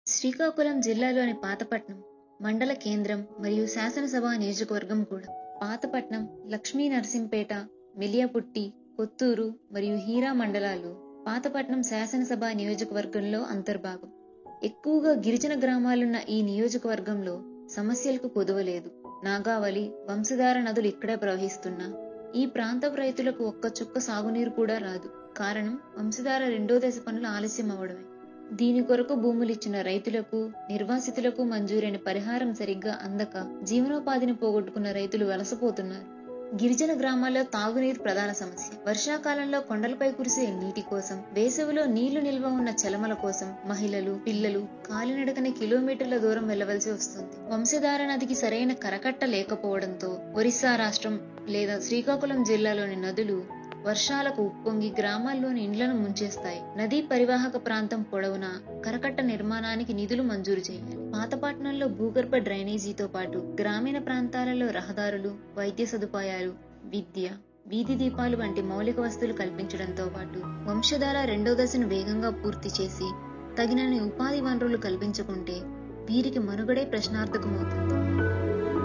శ్రీకాకుళం జిల్లాలోని పాతపట్నం మండల కేంద్రం మరియు శాసనసభ నియోజకవర్గం కూడా పాతపట్నం లక్ష్మీ నరసింపేట మిలియాపుట్టి కొత్తూరు మరియు హీరా మండలాలు పాతపట్నం శాసనసభ నియోజకవర్గంలో అంతర్భాగం ఎక్కువగా గిరిజన గ్రామాలున్న ఈ నియోజకవర్గంలో సమస్యలకు పొదవలేదు నాగావళి వంశధార నదులు ఇక్కడే ప్రవహిస్తున్నా ఈ ప్రాంతపు రైతులకు ఒక్క చుక్క సాగునీరు కూడా రాదు కారణం వంశధార రెండో దశ పనులు ఆలస్యం అవడమే దీని కొరకు భూములిచ్చిన రైతులకు నిర్వాసితులకు మంజూరైన పరిహారం సరిగ్గా అందక జీవనోపాధిని పోగొట్టుకున్న రైతులు వలసపోతున్నారు గిరిజన గ్రామాల్లో తాగునీరు ప్రధాన సమస్య వర్షాకాలంలో కొండలపై కురిసే నీటి కోసం వేసవిలో నీళ్లు నిల్వ ఉన్న చలమల కోసం మహిళలు పిల్లలు కాలినడకనే కిలోమీటర్ల దూరం వెళ్లవలసి వస్తుంది వంశధార నదికి సరైన కరకట్ట లేకపోవడంతో ఒరిస్సా రాష్ట్రం లేదా శ్రీకాకుళం జిల్లాలోని నదులు వర్షాలకు ఉప్పొంగి గ్రామాల్లోని ఇండ్లను ముంచేస్తాయి నదీ పరివాహక ప్రాంతం పొడవునా కరకట్ట నిర్మాణానికి నిధులు మంజూరు చేయాలి పాతపట్నంలో భూగర్భ డ్రైనేజీతో పాటు గ్రామీణ ప్రాంతాలలో రహదారులు వైద్య సదుపాయాలు విద్య వీధి దీపాలు వంటి మౌలిక వస్తువులు కల్పించడంతో పాటు వంశధార రెండో దశను వేగంగా పూర్తి చేసి తగినన్ని ఉపాధి వనరులు కల్పించుకుంటే వీరికి మనుగడే ప్రశ్నార్థకమవుతుంది